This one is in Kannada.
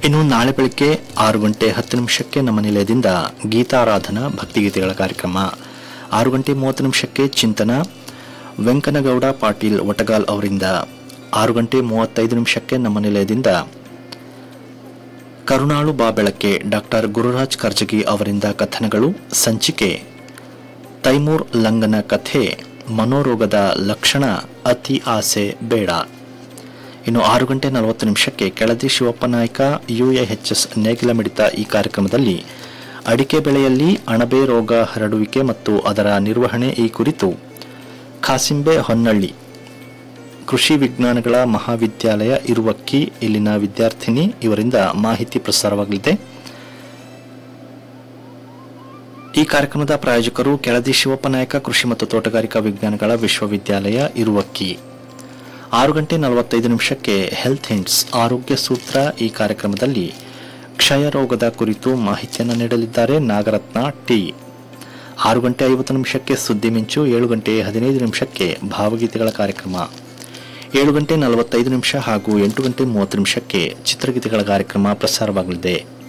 ಇನ್ನು ನಾಳೆ ಬೆಳಗ್ಗೆ ಆರು ಗಂಟೆ ಹತ್ತು ನಿಮಿಷಕ್ಕೆ ನಮ್ಮ ನಿಲಯದಿಂದ ಗೀತಾರಾಧನಾ ಭಕ್ತಿಗೀತೆಗಳ ಕಾರ್ಯಕ್ರಮ ಆರು ಗಂಟೆ ಮೂವತ್ತು ನಿಮಿಷಕ್ಕೆ ಚಿಂತನ ವೆಂಕನಗೌಡ ಪಾಟೀಲ್ ಒಟಗಾಲ್ ಅವರಿಂದ ಆರು ಗಂಟೆ ಮೂವತ್ತೈದು ನಿಮಿಷಕ್ಕೆ ನಮ್ಮ ನಿಲಯದಿಂದ ಕರುಣಾಳು ಬಾ ಬೆಳಕೆ ಡಾಕ್ಟರ್ ಗುರುರಾಜ್ ಕರ್ಜಗಿ ಅವರಿಂದ ಕಥನಗಳು ಸಂಚಿಕೆ ತೈಮೂರ್ ಲಂಗನ ಕಥೆ ಮನೋರೋಗದ ಲಕ್ಷಣ ಅತಿ ಆಸೆ ಬೇಡ ಇನ್ನು ಆರು ಗಂಟೆ ನಲವತ್ತು ನಿಮಿಷಕ್ಕೆ ಕೆಳದಿ ಶಿವಪ್ಪ ನಾಯ್ಕ ಯುಎಎಚ್ಎಸ್ ನೇಗಿಲ ಮಿಡಿತ ಈ ಕಾರ್ಯಕ್ರಮದಲ್ಲಿ ಅಡಿಕೆ ಬೆಳೆಯಲ್ಲಿ ಅಣಬೆ ರೋಗ ಹರಡುವಿಕೆ ಮತ್ತು ಅದರ ನಿರ್ವಹಣೆ ಈ ಕುರಿತು ಖಾಸಿಂಬೆ ಹೊನ್ನಳ್ಳಿ ಕೃಷಿ ವಿಜ್ಞಾನಗಳ ಮಹಾವಿದ್ಯಾಲಯ ಇರುವಕ್ಕಿ ಇಲ್ಲಿನ ವಿದ್ಯಾರ್ಥಿನಿ ಇವರಿಂದ ಮಾಹಿತಿ ಪ್ರಸಾರವಾಗಲಿದೆ ಈ ಕಾರ್ಯಕ್ರಮದ ಪ್ರಾಯೋಜಕರು ಕೆಳದಿ ಶಿವಪ್ಪ ನಾಯಕ ಕೃಷಿ ಮತ್ತು ತೋಟಗಾರಿಕಾ ವಿಜ್ಞಾನಗಳ ವಿಶ್ವವಿದ್ಯಾಲಯ ಇರುವಕ್ಕಿ ಆರು ಗಂಟೆ ನಲವತ್ತೈದು ನಿಮಿಷಕ್ಕೆ ಹೆಲ್ತ್ ಹಿಂಟ್ಸ್ ಆರೋಗ್ಯ ಸೂತ್ರ ಈ ಕಾರ್ಯಕ್ರಮದಲ್ಲಿ ಕ್ಷಯ ರೋಗದ ಕುರಿತು ಮಾಹಿತಿಯನ್ನು ನೀಡಲಿದ್ದಾರೆ ನಾಗರತ್ನ ಟಿ ಆರು ಗಂಟೆ ಐವತ್ತು ನಿಮಿಷಕ್ಕೆ ಸುದ್ದಿ ಮಿಂಚು ಏಳು ಗಂಟೆ ಹದಿನೈದು ನಿಮಿಷಕ್ಕೆ ಭಾವಗೀತೆಗಳ ಕಾರ್ಯಕ್ರಮ ಏಳು ಗಂಟೆ ನಲವತ್ತೈದು ನಿಮಿಷ ಹಾಗೂ ಎಂಟು ಗಂಟೆ ಮೂವತ್ತು ನಿಮಿಷಕ್ಕೆ ಚಿತ್ರಗೀತೆಗಳ ಕಾರ್ಯಕ್ರಮ ಪ್ರಸಾರವಾಗಲಿದೆ